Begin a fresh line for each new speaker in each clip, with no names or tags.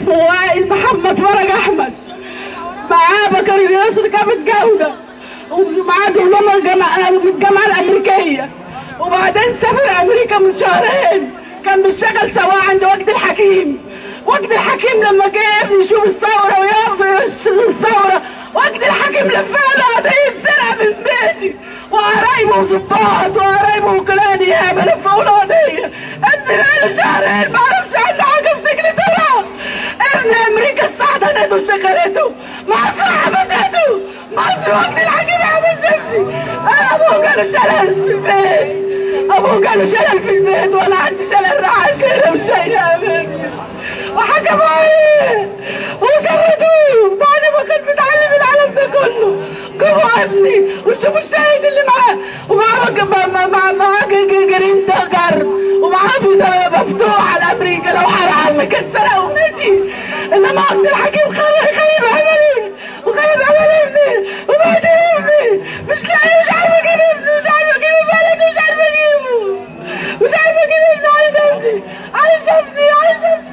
اسمه وائل محمد فرج احمد معاه بكالوريوس ركابة جودة ومعاه دبلوم الجامعة من الجامعة الأمريكية وبعدين سافر أمريكا من شهرين كان بيشتغل سواق عند وجد الحكيم وجد الحكيم لما جه يشوف الثورة ويقف الثورة وجد الحكيم لفها له قضية سرقة من بيتي وقرايبه وظباط وقرايبه وكلاء نيابة لفوا له قضية ابني بقاله شهرين ما اعرفش عنه حاجة في سجن طلع ابن امريكا استحضنته وشغلته مصر حبسته مصر وقت الحكيم حبستني انا ابوه جاله شلل في البيت ابوه جاله شلل في البيت وانا عندي شلل رعاش هنا مش شايلها مني وحكموا عليه وشردوه بعد ما كان بيتعلم العالم ده كله جابوا ابني وشوفوا الشاهد اللي معاه ومعاه مع مع معاه جرين دجر ومعاه فيزا مفتوح على امريكا لو حرام كان سرق ومشي انما عبد الحكيم خيب خيب عملي وخيب عمل ابني وبهدل ابني مش لاقي مش عارفه اجيب ابني مش عارفه اجيب بلد مش عارفه اجيبه مش عارفه اجيب ابني عايز ابني عايز ابني عايز ابني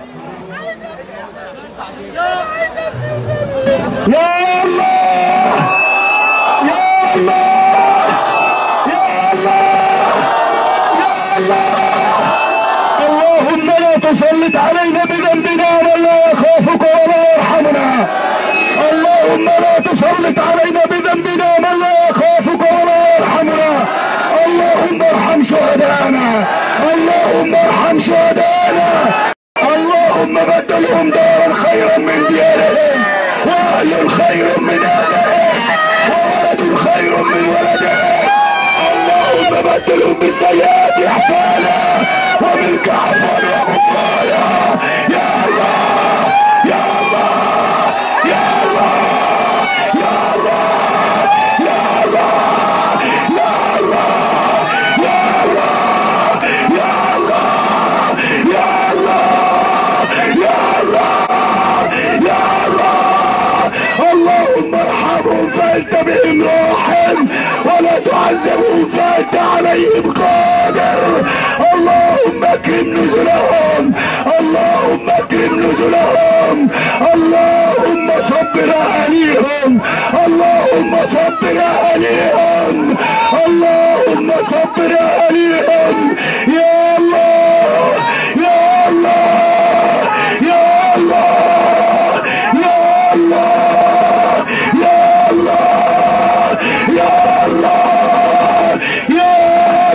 يا الله يا الله يا الله يا الله اللهم لا تسلط علينا بذنبنا من لا يخافك ولا يرحمنا اللهم لا تسلط علينا بذنبنا من لا يخافك ولا يرحمنا اللهم ارحم شهدانا اللهم ارحم شهدانا اللهم بدلهم دارا خيرا من ديارهم واهل خير من اهلهم وولد خير من ولدهم اللهم بدلهم بالسيئات احسانا ومنك عفوا وغفرانا يا الله يا الله يا الله يا الله يا الله يا الله يا الله يا الله يا الله يا الله يا الله اللهم ارحمهم فانت بهم راحم ولا تعذبهم فانت عليهم قادر اللهم اكرم نزلهم اللهم اكرم نزلهم اللهم صبر اهليهم اللهم صبر اهليهم اللهم صبر اهليهم يا الله يا الله يا الله يا الله يا الله يا الله يا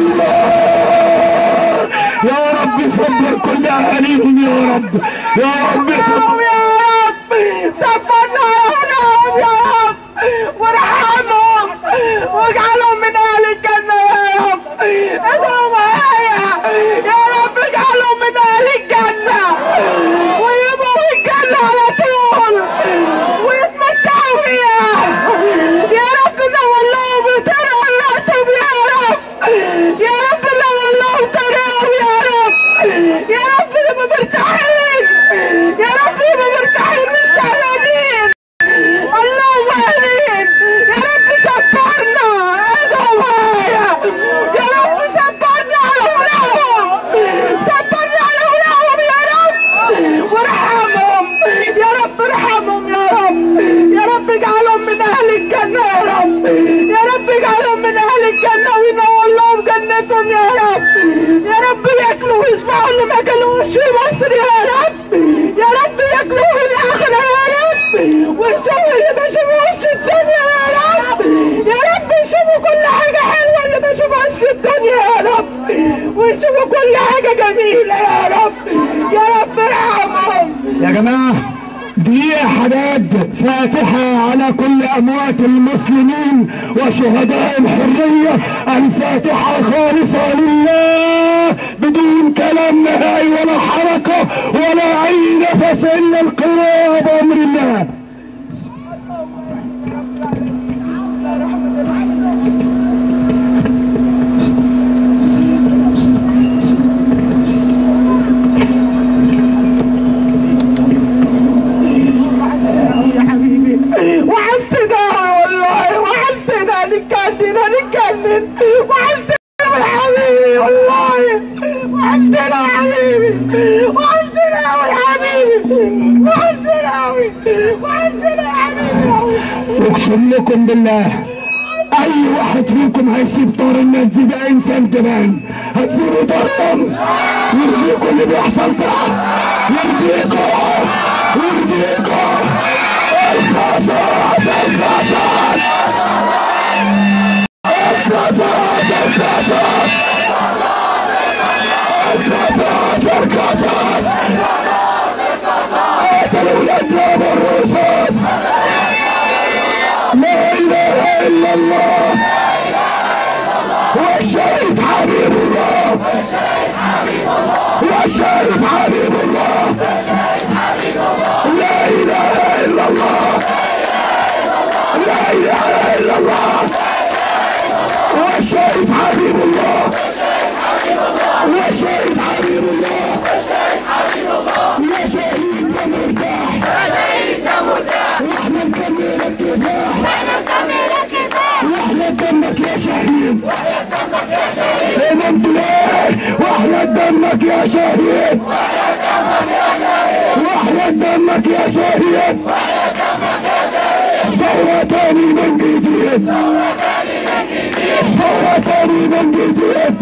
الله يا رب صبر كل اهاليهم يا رب يا رب صبر
يا رب صبرنا عليهم يا رب وارحمهم واجعلهم من اهل الجنه يا رب ادعوا معايا يا رب اجعلهم من اهل الجنه ويبقوا في الجنه على طول ويتمتعوا فيها يا رب نور لهم طريقهم يا رب يا رب نور لهم طريقهم يا رب يا رب يبقوا مرتاحين يا رب يبقوا مرتاحين مش تعبانين اللهم امين يا رب صبرنا ادعوا معايا يا رب صبرنا على اولادهم صبرنا على اولادهم يا رب وارحمهم يا رب ارحمهم يا رب يا رب اجعلهم من اهل الجنه يا رب يا رب اجعلهم من اهل الجنه وينور لهم جنتهم يا رب يا رب ياكلوا ويشبعوا اللي ما كلوش في مصر يا رب يا رب ياكلوا في الاخره يا رب ويشوفوا اللي ما شافوش في الدنيا يا رب يا رب يشوفوا كل حاجه حلوه اللي ما شافوهاش في الدنيا يا رب ويشوفوا كل حاجه جميله يا رب يا رب ارحمهم
يا جماعة دقيقة حداد فاتحة على كل أموات المسلمين وشهداء الحرية الفاتحة خالصة لله بدون كلام نهائي ولا حركة ولا أي نفس إلا القراءة بأمر الله
يا حبيبي وحشتنا والله وحشتنا نتكلم نتكلم وحشتنا يا حبيبي والله وحشتنا يا حبيبي وحشتنا يا حبيبي وحشتنا قوي وحشنا يا حبيبي قوي
اقسم لكم بالله اي واحد فيكم هيسيب طار الناس دي ده انسان تبان هتزوروا دارهم يرضيكوا اللي بيحصل ده يرضيكوا يرضيكوا القصص القصص القصص القصص القصص القصص قتلوا ولادنا بالرصاص لا اله الا الله والشهيد حبيب الله والشهيد حبيب الله لا اله الا الله لا اله الا الله والشهيد حبيب الله والشهيد حبيب الله يا شهيد ده مرتاح واحنا نكمل الكفاح واحنا دمك يا شهيد نمت ليه واحنا دمك يا شهيد واحنا دمك يا شهيد ثورة تاني من جديد ثورة تاني من جديد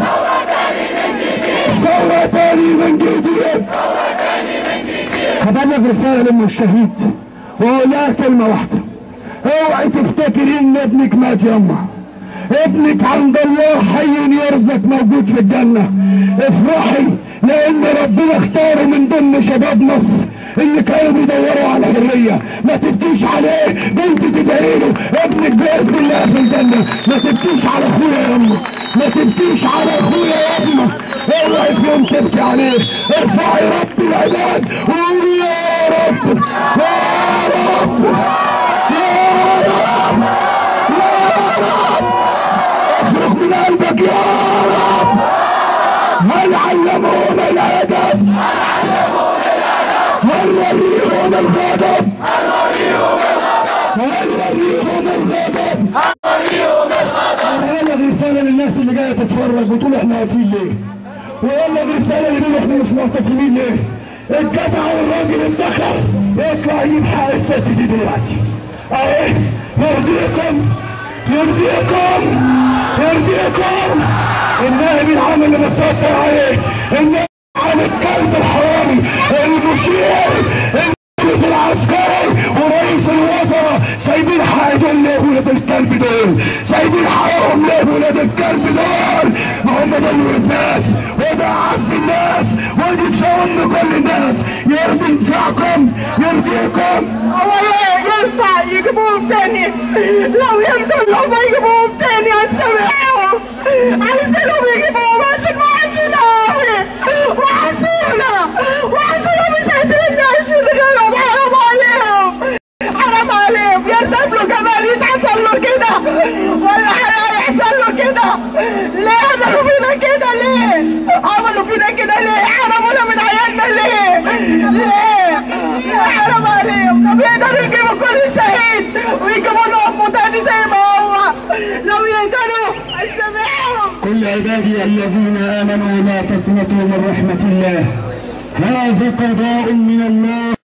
ثورة تاني من جديد هبلغ رسالة لأم الشهيد وأقول لها كلمة واحدة اوعي تفتكري ان ابنك مات يما ابنك عند الله حي يرزق موجود في الجنة افرحي لان ربنا اختاره من ضمن شباب مصر اللي كانوا بيدوروا على حرية ما تبكيش عليه بنت تدعي له ابنك باذن الله في الجنة ما تبكيش على اخويا يا يما ما تبكيش على اخويا يا يما اوعي في يوم تبكي عليه ارفعي رب العباد وقولي يا رب يا رب يا رب يا رب اخرج من قلبك يا رب هل علمهم الادب هل وريهم الغضب هل وريهم الغضب انا بلغ رساله للناس اللي جايه تتفرج وتقول احنا واقفين ليه ويبلغ رساله اللي احنا مش معتصمين ليه الجدع والراجل الذكر يطلع يجيب حق الست دي دلوقتي اهي يرضيكم يرضيكم يرضيكم النائب العام اللي متستر عليه النائب العام الكلب الحرامي المشير الرئيس العسكري ورئيس الوزراء سايبين حقهم ليه ولاد الكلب دول سايبين حقهم ليه ولاد الكلب دول ما هم دول الناس وده اعز الناس ويدفعوا من كل الناس يرضي ينفعكم يرضيكم
هو ينفع يجيبوهم تاني لو يرضوا ان هم يجيبوهم تاني هنسامحهم عايزينهم يجيبوهم عشان وحشونا قوي وحشونا وحشونا مش قادرين نعيش من غيرهم حرام عليهم حرام عليهم يرتب له كمان يتحصل له كده ولا هيحصل له كده ليه عملوا فينا كده ليه عملوا فينا كده ليه حرمونا من عيالنا ليه ليه يا حرام عليهم طب يقدروا يجيبوا كل شهيد ويجيبوا له امه تاني زي ما هو لو يقدروا هنسامحهم
كل عبادي الذين آمنوا لا تقنطوا من رحمة الله هذا قضاء من الله